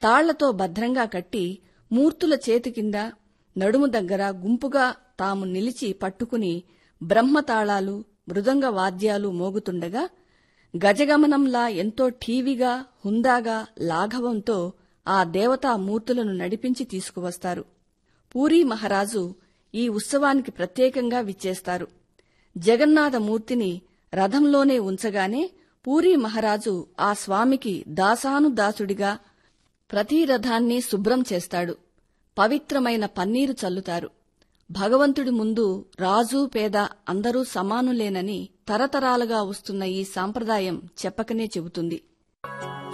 తాళ్లతో భద్రంగా కట్టి మూర్తుల చేతి కింద నడుము దగ్గర గుంపుగా తాము నిలిచి పట్టుకుని బ్రహ్మతాళాలు మృదంగ వాద్యాలు మోగుతుండగా గజగమనంలా ఎంతో ఠీవిగా హుందాగా లాఘవంతో ఆ దేవతా మూర్తులను నడిపించి తీసుకువస్తారు పూరీ మహారాజు ఈ ఉత్సవానికి ప్రత్యేకంగా విచ్చేస్తారు జగన్నాథమూర్తిని రథంలోనే ఉంచగానే పూరీ మహారాజు ఆ స్వామికి దాసానుదాసుడిగా ప్రతి రథాన్ని శుభ్రం చేస్తాడు పవిత్రమైన పన్నీరు చల్లుతారు భగవంతుడి ముందు రాజు పేద అందరూ సమానులేనని తరతరాలుగా వస్తున్న ఈ సాంప్రదాయం చెప్పకనే చెబుతుంది